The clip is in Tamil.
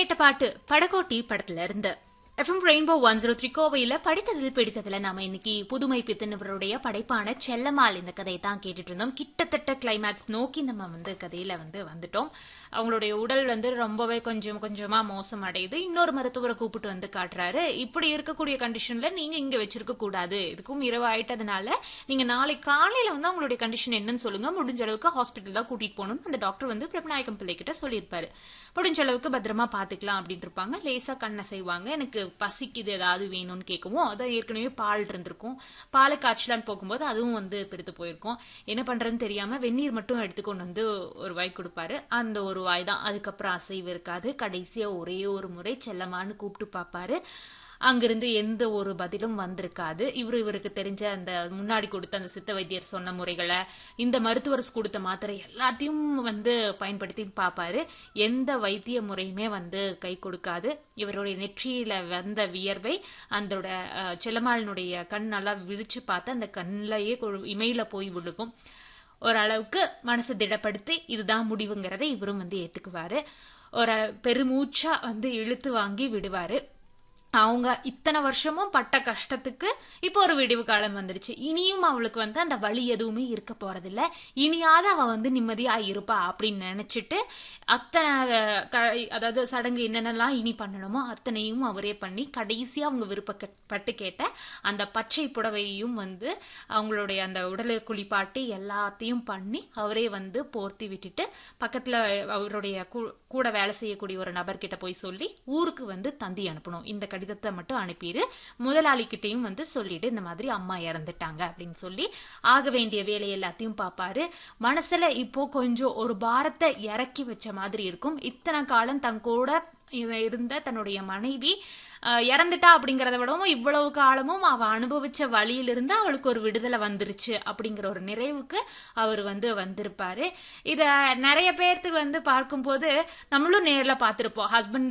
கேட்ட பாட்டு படகோட்டி படத்துல இருந்து FM rainbow one zero three கோவையில் படித்ததில் பிடித்ததுல நாம இன்னைக்கு புதுமை பித்தனவருடைய படைப்பான செல்லம்மாள் இந்த கதையை தான் கேட்டுட்டு இருந்தோம் கிட்டத்தட்ட கிளைமேக்ஸ் நோக்கி நம்ம வந்து கதையில வந்து வந்துட்டோம் அவங்களுடைய உடல் வந்து ரொம்பவே கொஞ்சம் கொஞ்சமா மோசம் அடையுது இன்னொரு மருத்துவரை கூப்பிட்டு வந்து காட்டுறாரு இப்படி இருக்கக்கூடிய கண்டிஷன்ல நீங்க இங்க வச்சிருக்க கூடாது இதுக்கும் இரவு ஆயிட்டதுனால நீங்க நாளை காலையில வந்து அவங்களுடைய கண்டிஷன் என்னன்னு சொல்லுங்க முடிஞ்ச அளவுக்கு ஹாஸ்பிட்டல் தான் கூட்டிட்டு போகணும்னு அந்த டாக்டர் வந்து பிரபநாயகம் பிள்ளை கிட்ட சொல்லியிருப்பாரு முடிஞ்ச அளவுக்கு பத்திரமா பாத்துக்கலாம் அப்படின்ட்டு இருப்பாங்க லேசா கண்ணை செய்வாங்க எனக்கு பசிக்குது ஏதாவது வேணும்னு கேட்கவும் அதான் ஏற்கனவே பால் இருந்திருக்கும் பாலை காய்ச்சலான்னு போகும்போது அதுவும் வந்து பெருத்து போயிருக்கும் என்ன பண்றதுன்னு தெரியாம வெந்நீர் மட்டும் எடுத்துக்கொண்டு வந்து ஒரு வாய் கொடுப்பாரு அந்த ஒரு வாய் தான் அதுக்கப்புறம் அசைவு இருக்காது கடைசியா ஒரே ஒரு முறை செல்லமான்னு கூப்பிட்டு பார்ப்பாரு அங்கிருந்து எந்த ஒரு பதிலும் வந்திருக்காது இவரு இவருக்கு தெரிஞ்ச அந்த முன்னாடி கொடுத்த அந்த சித்த வைத்தியர் சொன்ன முறைகளை இந்த மருத்துவர் கொடுத்த மாத்திரை எல்லாத்தையும் வந்து பயன்படுத்தி பார்ப்பாரு எந்த வைத்திய முறையுமே வந்து கை கொடுக்காது இவருடைய நெற்றியில வந்த வியர்வை அந்த செல்லமாளினுடைய கண் நல்லா விரிச்சு பார்த்து அந்த கண்ணிலேயே இமையில போய் விழுகும் ஓரளவுக்கு மனசை திடப்படுத்தி இதுதான் முடிவுங்கிறத இவரும் வந்து ஏத்துக்குவாரு ஒரு பெருமூச்சா வந்து இழுத்து வாங்கி விடுவாரு அவங்க இத்தனை வருஷமும் பட்ட கஷ்டத்துக்கு இப்போ ஒரு விடிவு காலம் வந்துருச்சு இனியும் அவளுக்கு வந்து அந்த வழி எதுவுமே இருக்க போறதில்ல இனியாவது அவ வந்து நிம்மதியா இருப்பா அப்படின்னு நினைச்சிட்டு அத்தனை அதாவது சடங்கு என்னென்னலாம் இனி பண்ணணுமோ அத்தனையும் அவரே பண்ணி கடைசியா அவங்க விருப்பப்பட்டு கேட்ட அந்த பச்சை புடவையும் வந்து அவங்களுடைய அந்த உடலை குளிப்பாட்டி எல்லாத்தையும் பண்ணி அவரே வந்து போர்த்தி விட்டுட்டு பக்கத்துல அவருடைய கூட வேலை செய்யக்கூடிய ஒரு நபர்கிட்ட போய் சொல்லி ஊருக்கு வந்து தந்தி அனுப்பணும் இந்த கடிதத்தை மட்டும் அனுப்பிடு முதலாளிகிட்டையும் வந்து சொல்லிட்டு இந்த மாதிரி அம்மா இறந்துட்டாங்க அப்படின்னு சொல்லி ஆக வேண்டிய வேலை எல்லாத்தையும் பார்ப்பாரு மனசுல இப்போ கொஞ்சம் ஒரு பாரத்தை இறக்கி வச்ச மாதிரி இருக்கும் இத்தனை காலம் தன் கூட இருந்த தன்னுடைய மனைவி இறந்துட்டா அப்படிங்கிறத விடவும் இவ்வளவு காலமும் அவ அனுபவிச்ச வழியிலிருந்து அவளுக்கு ஒரு விடுதலை வந்துருச்சு அப்படிங்கிற ஒரு நிறைவுக்கு அவர் வந்து வந்திருப்பாரு இத நிறைய பேர்த்துக்கு வந்து பார்க்கும்போது நம்மளும் நேர்ல பார்த்திருப்போம் ஹஸ்பண்ட்